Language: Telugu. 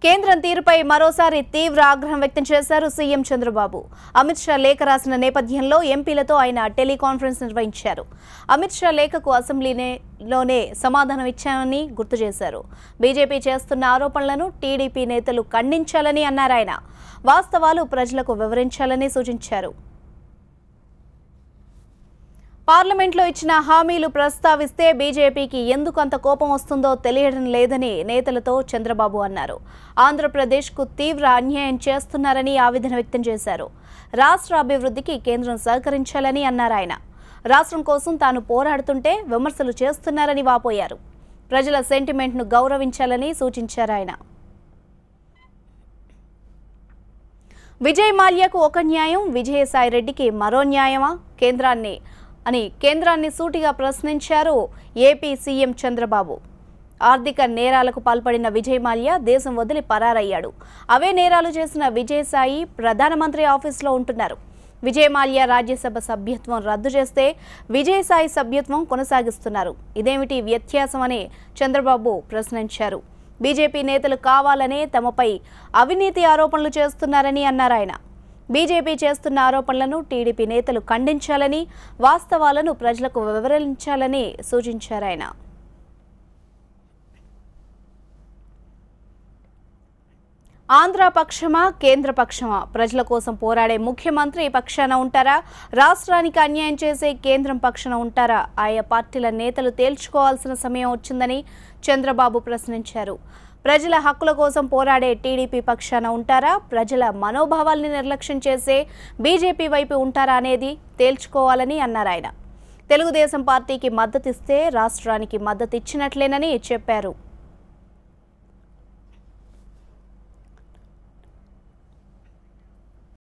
కేంద్రం తీరుపై మరోసారి తీవ్ర ఆగ్రహం వ్యక్తం చేశారు సీఎం చంద్రబాబు అమిత్ షా లేఖ రాసిన నేపథ్యంలో ఎంపీలతో ఆయన టెలికాన్ఫరెన్స్ నిర్వహించారు అమిత్ షా లేఖకు అసెంబ్లీలోనే సమాధానం ఇచ్చానని గుర్తు చేశారు బీజేపీ చేస్తున్న ఆరోపణలను టీడీపీ నేతలు ఖండించాలని అన్నారు ఆయన వాస్తవాలు ప్రజలకు వివరించాలని సూచించారు పార్లమెంట్లో ఇచ్చిన హామీలు ప్రస్తావిస్తే బీజేపీకి ఎందుకు అంత కోపం వస్తుందో తెలియడం లేదని నేతలతో చంద్రబాబు అన్నారు ఆంధ్రప్రదేశ్కు తీవ్ర అన్యాయం చేస్తున్నారని ఆవేదన వ్యక్తం చేశారు రాష్ట్ర అభివృద్ధికి కేంద్రం సహకరించాలని అన్నారు ఆయన రాష్ట్రం కోసం తాను పోరాడుతుంటే విమర్శలు చేస్తున్నారని వాపోయారు ప్రజల సెంటిమెంట్ను గౌరవించాలని సూచించారు ఆయన విజయ్ మాల్యాకు ఒక న్యాయం విజయసాయి రెడ్డికి మరో న్యాయమా కేంద్రాన్ని అని కేంద్రాన్ని సూటిగా ప్రశ్నించారు ఏపీ సీఎం చంద్రబాబు ఆర్థిక నేరాలకు పాల్పడిన విజయ్ మాల్యా దేశం వదిలి పరారయ్యాడు అవే నేరాలు చేసిన విజయసాయి ప్రధానమంత్రి ఆఫీసులో ఉంటున్నారు విజయ్ మాల్యా రాజ్యసభ సభ్యత్వం రద్దు చేస్తే విజయసాయి సభ్యత్వం కొనసాగిస్తున్నారు ఇదేమిటి వ్యత్యాసం అని చంద్రబాబు ప్రశ్నించారు బీజేపీ నేతలు కావాలనే తమపై అవినీతి ఆరోపణలు చేస్తున్నారని అన్నారు ఆయన బీజేపీ చేస్తున్న ఆరోపణలను టీడీపీ నేతలు ఖండించాలని వాస్తవాలను ప్రజలకు వివరించాలని సూచించారు ఆయన ఆంధ్ర పక్షమా కేంద్ర పక్షమా ప్రజల కోసం పోరాడే ముఖ్యమంత్రి పక్షాన ఉంటారా రాష్ట్రానికి అన్యాయం చేసే కేంద్రం పక్షాన ఉంటారా ఆయా పార్టీల నేతలు తేల్చుకోవాల్సిన సమయం వచ్చిందని చంద్రబాబు ప్రశ్నించారు ప్రజల హక్కుల కోసం పోరాడే టీడీపీ పక్షాన ఉంటారా ప్రజల మనోభావాల్ని నిర్లక్ష్యం చేసే బీజేపీ వైపు ఉంటారా అనేది తేల్చుకోవాలని అన్నారు ఆయన తెలుగుదేశం పార్టీకి మద్దతిస్తే రాష్ట్రానికి మద్దతిచ్చినట్లేనని చెప్పారు